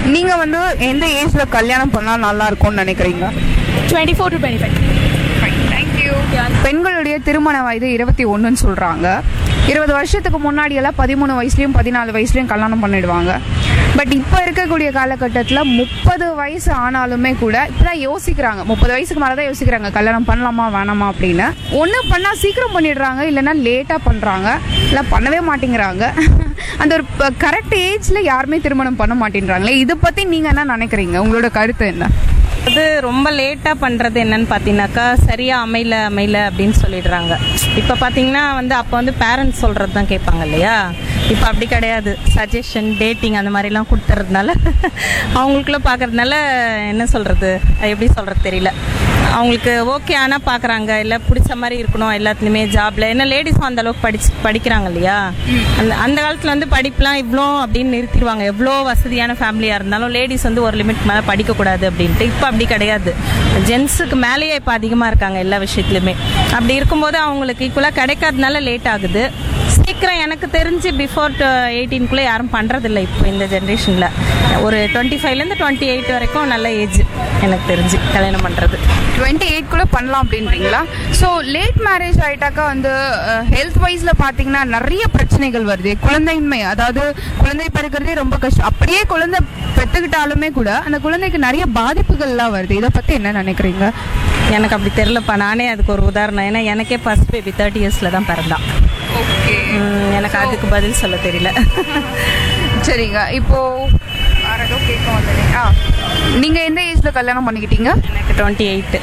நீங்க வந்து எந்த ஏஜ்ல கல்யாணம் பண்ணா நல்லா இருக்கும்னு நினைக்கிறீங்க twenty four to twenty five பெண்களுடைய திருமண வயது இருபத்தி ஒன்றுன்னு சொல்றாங்க இருபது வருஷத்துக்கு முன்னாடி எல்லாம் பதிமூணு வயசுலயும் பதினாலு வயசுலயும் கல்யாணம் பண்ணிடுவாங்க பட் இப்போ இருக்கக்கூடிய காலகட்டத்தில் முப்பது வயசு ஆனாலுமே கூட இப்பதான் யோசிக்கிறாங்க முப்பது வயசுக்கு மேலே தான் யோசிக்கிறாங்க கல்யாணம் பண்ணலாமா வேணாமா அப்படின்னு ஒன்று பண்ணால் சீக்கிரம் பண்ணிடுறாங்க இல்லைன்னா லேட்டாக பண்ணுறாங்க இல்லை பண்ணவே மாட்டேங்கிறாங்க அந்த ஒரு கரெக்ட் ஏஜ்ல யாருமே திருமணம் பண்ண மாட்டேன்றாங்களே இதை பற்றி நீங்கள் என்ன நினைக்கிறீங்க உங்களோட கருத்து என்ன அது ரொம்ப லேட்டாக பண்ணுறது என்னன்னு பார்த்தீங்கன்னாக்கா சரியாக அமையல அமையல அப்படின்னு சொல்லிடுறாங்க இப்போ பார்த்தீங்கன்னா வந்து அப்போ வந்து பேரண்ட்ஸ் சொல்கிறது தான் கேட்பாங்க இல்லையா இப்போ அப்படி கிடையாது சஜஷன் டேட்டிங் அந்த மாதிரிலாம் கொடுத்துறதுனால அவங்களுக்குள்ள பார்க்கறதுனால என்ன சொல்கிறது எப்படி சொல்கிறது தெரியல அவங்களுக்கு ஓகே ஆனால் பார்க்குறாங்க இல்லை பிடிச்ச மாதிரி இருக்கணும் எல்லாத்துலேயுமே ஜாப்ல ஏன்னா லேடிஸும் அந்த அளவுக்கு படிச்சு படிக்கிறாங்க இல்லையா அந்த அந்த காலத்தில் வந்து படிப்புலாம் இவ்வளோ அப்படின்னு நிறுத்திடுவாங்க எவ்வளோ வசதியான ஃபேமிலியாக இருந்தாலும் லேடிஸ் வந்து ஒரு லிமிட் மேலே படிக்கக்கூடாது அப்படின்ட்டு இப்போ அப்படி கிடையாது ஜென்ஸுக்கு மேலேயே இப்போ அதிகமாக இருக்காங்க எல்லா விஷயத்துலையுமே அப்படி இருக்கும்போது அவங்களுக்கு ஈக்குவலாக கிடைக்காதனால லேட் ஆகுது சீக்கிரம் எனக்கு தெரிஞ்சு பிஃபோர் எயிட்டீன்குள்ளே யாரும் பண்ணுறதில்ல இப்போ இந்த ஜென்ரேஷனில் ஒரு டுவெண்ட்டி ஃபைவ்லேருந்து டுவெண்ட்டி எயிட் வரைக்கும் நல்ல ஏஜ் எனக்கு தெரிஞ்சு கல்யாணம் பண்ணுறது டுவெண்ட்டி எயிட்குள்ளே பண்ணலாம் அப்படின்றீங்களா ஸோ லேட் மேரேஜ் ஆயிட்டாக்கா வந்து ஹெல்த் வைஸ்ல பார்த்தீங்கன்னா நிறைய பிரச்சனைகள் வருது குழந்தையின்மை அதாவது குழந்தை பிறக்கிறதே ரொம்ப கஷ்டம் அப்படியே குழந்தை பெற்றுக்கிட்டாலுமே கூட அந்த குழந்தைக்கு நிறைய பாதிப்புகள்லாம் வருது இதை பற்றி என்ன நினைக்கிறீங்க எனக்கு அப்படி தெரிலப்பா நானே அதுக்கு ஒரு உதாரணம் ஏன்னா எனக்கே ஃபர்ஸ்ட் பேபி தேர்ட்டி இயர்ஸில் தான் பிறந்தான் ஓகே உம், எனக்கு அதுக்கு பதில் சொல்ல தெரியல சரிங்க இப்போ வேற ஏதோ கேட்க வந்தேனே ஆ நீங்கள் எந்த ஏஜில் கல்யாணம் பண்ணிக்கிட்டீங்க எனக்கு டுவெண்ட்டி எயிட்டு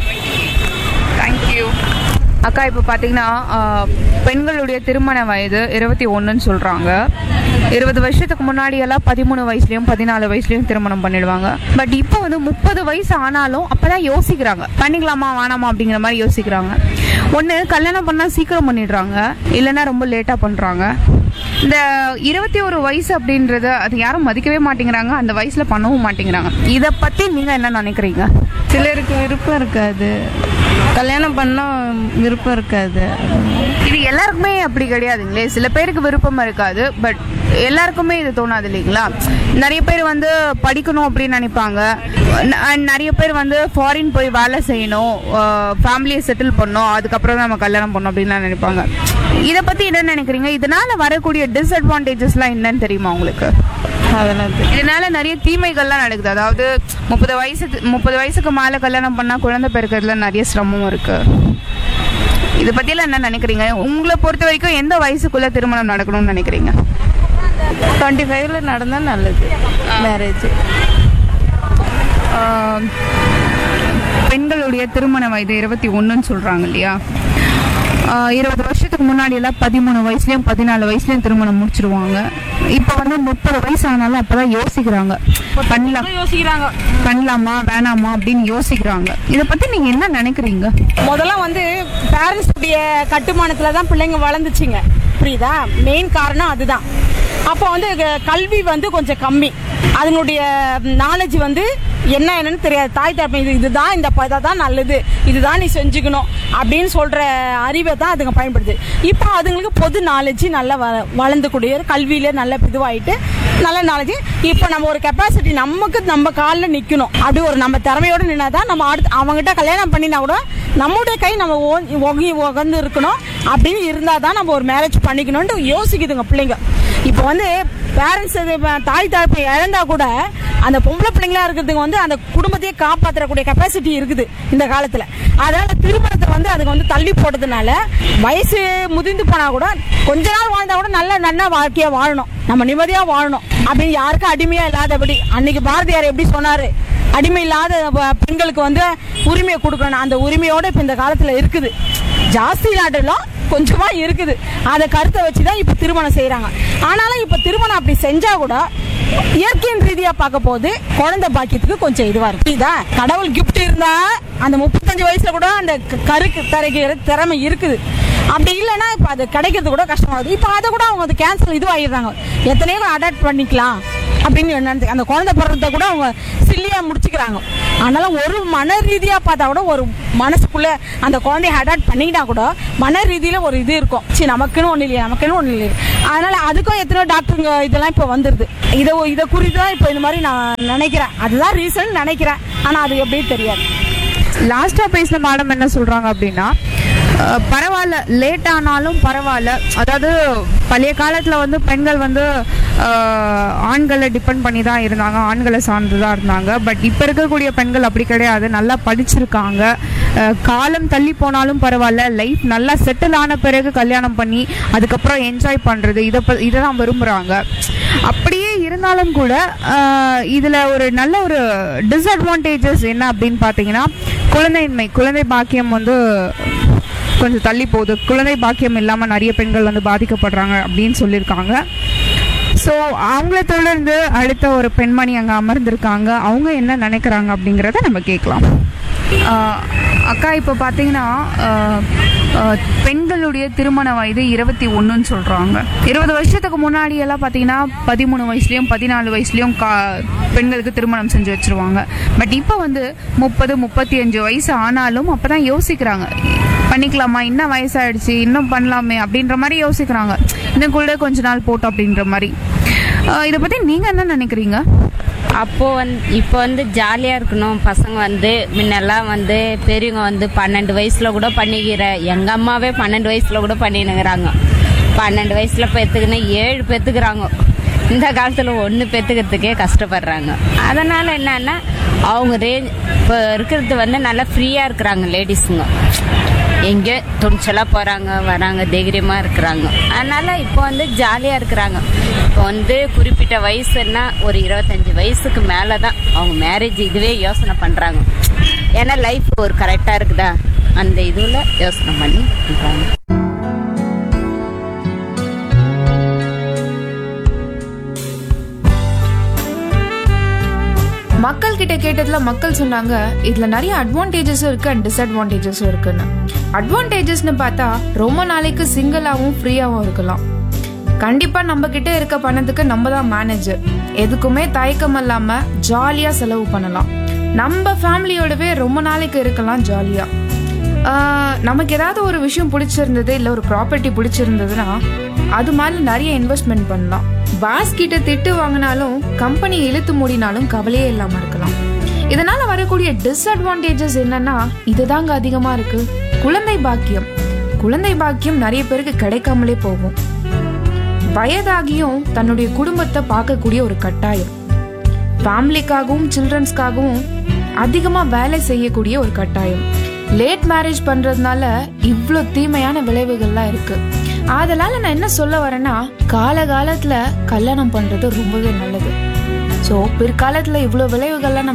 தேங்க்யூ அக்கா இப்போ பார்த்தீங்கன்னா ஆஹ், பெண்களுடைய திருமண வயது இருபத்தி ஒன்றுன்னு சொல்கிறாங்க இருபது வருஷத்துக்கு முன்னாடி எல்லாம் பதிமூணு வயசுலயும் பதினாலு வயசுலயும் திருமணம் பண்ணிடுவாங்க பட் இப்போ வந்து முப்பது வயசு ஆனாலும் அப்பதான் யோசிக்கிறாங்க பண்ணிக்கலாமா வேணாமா அப்படிங்கிற மாதிரி யோசிக்கிறாங்க ஒன்று கல்யாணம் பண்ணால் சீக்கிரம் பண்ணிடுறாங்க இல்லைன்னா ரொம்ப லேட்டாக பண்ணுறாங்க இந்த இருபத்தி ஒரு வயசு அப்படின்றது அது யாரும் மதிக்கவே மாட்டேங்கிறாங்க அந்த வயசுல பண்ணவும் மாட்டேங்கிறாங்க இதை பத்தி நீங்க என்ன நினைக்கிறீங்க சிலருக்கு விருப்பம் இருக்காது கல்யாணம் பண்ணா விருப்பம் இருக்காது இது எல்லாருக்குமே அப்படி கிடையாதுங்களே சில பேருக்கு விருப்பம் இருக்காது பட் எல்லாருக்குமே இது தோணாது இல்லைங்களா நிறைய பேர் வந்து படிக்கணும் அப்படின்னு நினைப்பாங்க ந- and நிறைய பேர் வந்து ஃபாரின் போய் வேலை செய்யணும் ஃபேமிலியை செட்டில் பண்ணணும் அதுக்கப்புறம் நம்ம கல்யாணம் பண்ணணும் அப்படின்லாம் நினைப்பாங்க இதை பத்தி என்ன நினைக்கிறீங்க இதனால வரக்கூடிய டிஸ்அட்வான்டேஜஸ்லாம் என்னன்னு தெரியுமா உங்களுக்கு அதெல்லாம் தெ- இதனால நிறைய தீமைகள்லாம் நடக்குது அதாவது முப்பது வயசு முப்பது வயசுக்கு மேலே கல்யாணம் பண்ணா குழந்தை பிறக்கிறதுல நிறைய சிரமம் இருக்கு இதை பத்தியெல்லாம் என்ன நினைக்கிறீங்க உங்களை பொறுத்த வரைக்கும் எந்த வயசுக்குள்ள திருமணம் நடக்கணும்னு நினைக்கிறீங்க டுவெண்ட்டி ஃபைவ்ல நடந்தால் நல்லது மேரேஜ் ஆஹ், பெண்களுடைய திருமண வயது இருபத்தி ஒன்றுன்னு சொல்றாங்க இல்லையா ஆஹ், இருபது வருஷத்துக்கு முன்னாடி எல்லாம் பதிமூணு வயசுலயும் பதினாலு வயசுலயும் திருமணம் முடிச்சிருவாங்க இப்போ வந்து முப்பது வயசு ஆனாலும் அப்பதான் யோசிக்கிறாங்க பண்ணலாம் யோசிக்கிறாங்க பண்ணலாமா வேணாமா அப்படின்னு யோசிக்கிறாங்க இதை பத்தி நீங்க என்ன நினைக்கிறீங்க முதல்ல வந்து பேரண்ட்ஸ் உடைய கட்டுமானத்துல தான் பிள்ளைங்க வளர்ந்துச்சுங்க புரியுதா மெயின் காரணம் அதுதான் அப்போ வந்து க- கல்வி வந்து கொஞ்சம் கம்மி அதனுடைய நாலேஜ் வந்து என்ன என்னன்னு தெரியாது தாய் தரப்பு இது இதுதான் இந்த பதம் தான் நல்லது இதுதான் நீ செஞ்சுக்கணும் அப்படின்னு சொல்ற அறிவை தான் அதுங்க பயன்படுது இப்போ அதுங்களுக்கு பொது நாலேஜ் நல்லா வ வளர்ந்துக்கூடிய கல்வியில நல்ல இதுவாயிட்டு நல்ல நாலேஜ் இப்போ நம்ம ஒரு கெப்பாசிட்டி நமக்கு நம்ம காலில் நிற்கணும் அப்படி ஒரு நம்ம திறமையோட நின்னா தான் நம்ம அடுத்து அவங்ககிட்ட கல்யாணம் பண்ணினா கூட நம்முடைய கை நம்ம ஓ- ஒகி உகந்து இருக்கணும் அப்படின்னு இருந்தால் தான் நம்ம ஒரு மேரேஜ் பண்ணிக்கணும்னு யோசிக்குதுங்க பிள்ளைங்க இப்போ வந்து பேரண்ட்ஸ் தாய் தரப்பை இழந்தா கூட அந்த பொம்பளை பிள்ளைங்களா இருக்கிறதுக்கு வந்து அந்த குடும்பத்தையே காப்பாற்றக்கூடிய கெப்பாசிட்டி இருக்குது இந்த காலத்துல அதனால திருமணத்தை வந்து அதுக்கு வந்து தள்ளி போட்டதுனால வயசு முதிர்ந்து போனா கூட கொஞ்ச நாள் வாழ்ந்தா கூட நல்ல நல்ல வாழ்க்கையா வாழணும் நம்ம நிம்மதியா வாழணும் அப்படின்னு யாருக்கும் அடிமையா இல்லாதபடி அன்னைக்கு பாரதியார் எப்படி சொன்னாரு அடிமை இல்லாத வ- பெண்களுக்கு வந்து உரிமையை கொடுக்கணும் அந்த உரிமையோட இப்ப இந்த காலத்துல இருக்குது ஜாஸ்தி நாட்டிலும் கொஞ்சமா இருக்குது அந்த கருத்தை வச்சுதான் இப்ப திருமணம் செய்யறாங்க ஆனாலும் இப்ப திருமணம் அப்படி செஞ்சா கூட இயற்கையின் ரீதியா பார்க்க போது குழந்தை பாக்கியத்துக்கு கொஞ்சம் இதுவா இருக்கு புரியுதா கடவுள் கிஃப்ட் இருந்தா அந்த முப்பத்தஞ்சு வயசுல கூட அந்த க- கருக்கு தரைக்கிற திறமை இருக்குது அப்படி இல்லைன்னா இப்ப அது கிடைக்கிறது கூட கஷ்டமாகுது இப்ப அதை கூட அவங்க அது கேன்சல் இதுவாகிடுறாங்க எத்தனையோ அடாப்ட் பண்ணிக்கலாம் அப்படின்னு நினைச்சு அந்த குழந்தை பிறந்த கூட அவங்க சில்லியா முடிச்சுக்கிறாங்க அதனால ஒரு மன ரீதியா பார்த்தா கூட ஒரு மனசுக்குள்ள அந்த குழந்தைய அடாப்ட் பண்ணிக்கிட்டா கூட மன ரீதியில ஒரு இது இருக்கும் சரி நமக்குன்னு ஒண்ணு இல்லையா நமக்குன்னு ஒண்ணு இல்லையா அதனால அதுக்கும் எத்தனை டாக்டருங்க இதெல்லாம் இப்போ வந்துருது இதை இதை குறித்து தான் இப்போ இந்த மாதிரி நான் நினைக்கிறேன் அதுதான் ரீசன் நினைக்கிறேன் ஆனா அது எப்படின்னு தெரியாது லாஸ்ட்டாக பேசின மேடம் என்ன சொல்கிறாங்க அப்படின்னா அஹ், பரவாயில்ல லேட் ஆனாலும் பரவாயில்ல அதாவது பழைய காலத்தில் வந்து பெண்கள் வந்து அஹ், ஆண்களை டிபெண்ட் பண்ணி தான் இருந்தாங்க ஆண்களை சார்ந்து தான் இருந்தாங்க பட் இப்போ இருக்கக்கூடிய பெண்கள் அப்படி கிடையாது நல்லா படிச்சிருக்காங்க அஹ், காலம் தள்ளி போனாலும் பரவாயில்ல லைஃப் நல்லா செட்டில் ஆன பிறகு கல்யாணம் பண்ணி அதுக்கப்புறம் என்ஜாய் பண்ணுறது இதை ப இதை தான் விரும்புகிறாங்க அப்படியே இருந்தாலும் கூட ஆஹ், இதுல ஒரு நல்ல ஒரு டிஸ்அட்வான்டேஜஸ் என்ன அப்படின்னு பார்த்தீங்கன்னா குழந்தையின்மை குழந்தை பாக்கியம் வந்து கொஞ்சம் தள்ளி போகுது குழந்தை பாக்கியம் இல்லாமல் நிறைய பெண்கள் வந்து பாதிக்கப்படுறாங்க அப்படின்னு சொல்லியிருக்காங்க ஸோ அவங்கள தொடர்ந்து அடுத்த ஒரு பெண்மணி அங்கே அமர்ந்திருக்காங்க அவங்க என்ன நினைக்கிறாங்க அப்படிங்கிறத நம்ம கேட்கலாம் ஆஹ், அக்கா இப்போ பார்த்தீங்கன்னா ஆஹ், ஆஹ், பெண்களுடைய திருமண வயது இருபத்தி ஒன்றுன்னு சொல்கிறாங்க இருபது வருஷத்துக்கு முன்னாடி எல்லாம் பார்த்தீங்கன்னா பதிமூணு வயசுலேயும் பதினாலு வயசுலேயும் கா பெண்களுக்கு திருமணம் செஞ்சு வச்சிருவாங்க பட் இப்போ வந்து முப்பது முப்பத்தி அஞ்சு வயசு ஆனாலும் அப்போ தான் யோசிக்கிறாங்க பண்ணிக்கலாமா இன்னும் வயசாயிடுச்சு இன்னும் பண்ணலாமே அப்படின்ற மாதிரி யோசிக்கிறாங்க இன்னும் கூட கொஞ்ச நாள் போட்டோம் அப்படின்ற மாதிரி ஆஹ், இதை பற்றி நீங்கள் என்ன நினைக்கிறீங்க அப்போ வந்து இப்போ வந்து ஜாலியாக இருக்கணும் பசங்க வந்து முன்னெல்லாம் வந்து பெரியவங்க வந்து பன்னெண்டு வயசுல கூட பண்ணிக்கிற எங்க அம்மாவே பன்னெண்டு வயசுல கூட பண்ணினுங்கிறாங்க பன்னெண்டு வயசுல பெத்துக்குன்னு ஏழு பெத்துக்கிறாங்க இந்த காலத்தில் ஒன்று பெத்துக்கிறதுக்கே கஷ்டப்படுறாங்க அதனால என்னன்னா அவங்க ரேஞ்ச் இப்போ இருக்கிறது வந்து நல்லா ஃப்ரீயாக இருக்கிறாங்க லேடிஸுங்க எங்கே துணிச்சலாக போகிறாங்க வராங்க தைரியமாக இருக்கிறாங்க அதனால் இப்போ வந்து ஜாலியாக இருக்கிறாங்க இப்போ வந்து குறிப்பிட்ட வயசுன்னா ஒரு இருபத்தஞ்சி வயசுக்கு மேலே தான் அவங்க மேரேஜ் இதுவே யோசனை பண்ணுறாங்க ஏன்னா லைஃப் ஒரு கரெக்டாக இருக்குதா அந்த இதுவில் யோசனை பண்ணி பண்ணுறாங்க மக்கள் கிட்ட கேட்டதுல மக்கள் சொன்னாங்க இதுல நிறைய அட்வான்டேஜஸும் இருக்கு அண்ட் டிஸ்அட்வான்டேஜஸும் இருக்குன்னு அட்வான்டேஜஸ்னு பார்த்தா ரொம்ப நாளைக்கு சிங்கிளாவும் ஃப்ரீயாவும் இருக்கலாம் கண்டிப்பா நம்ம கிட்ட இருக்க பணத்துக்கு நம்ம தான் மேனேஜர் எதுக்குமே தயக்கம் இல்லாம ஜாலியா செலவு பண்ணலாம் நம்ம ஃபேமிலியோடவே ரொம்ப நாளைக்கு இருக்கலாம் ஜாலியா ஆஹ், நமக்கு ஏதாவது ஒரு விஷயம் பிடிச்சிருந்தது இல்லை ஒரு ப்ராப்பர்ட்டி பிடிச்சிருந்ததுன்னா அது மாதிரி நிறைய இன்வெஸ்ட்மெண்ட் பண்ணலாம் பாஸ் கிட்ட திட்டு வாங்கினாலும் கம்பெனி இழுத்து மூடினாலும் கவலையே இல்லாம இருக்கலாம் இதனால வரக்கூடிய டிஸ்அட்வான்டேஜஸ் என்னன்னா இதுதாங்க அதிகமா இருக்கு குழந்தை பாக்கியம் குழந்தை பாக்கியம் நிறைய பேருக்கு கிடைக்காமலே போகும் வயதாகியும் தன்னுடைய குடும்பத்தை பார்க்கக்கூடிய ஒரு கட்டாயம் ஃபேமிலிக்காகவும் சில்ட்ரன்ஸ்க்காகவும் அதிகமாக வேலை செய்யக்கூடிய ஒரு கட்டாயம் லேட் மேரேஜ் பண்ணுறதுனால இவ்வளோ தீமையான விளைவுகள்லாம் இருக்கு அதனால நான் என்ன சொல்ல வரேன்னா காலகாலத்தில் கல்யாணம் பண்ணுறது ரொம்பவே நல்லது ஸோ பிற்காலத்தில் இவ்வளோ விளைவுகள்லாம் நம்ம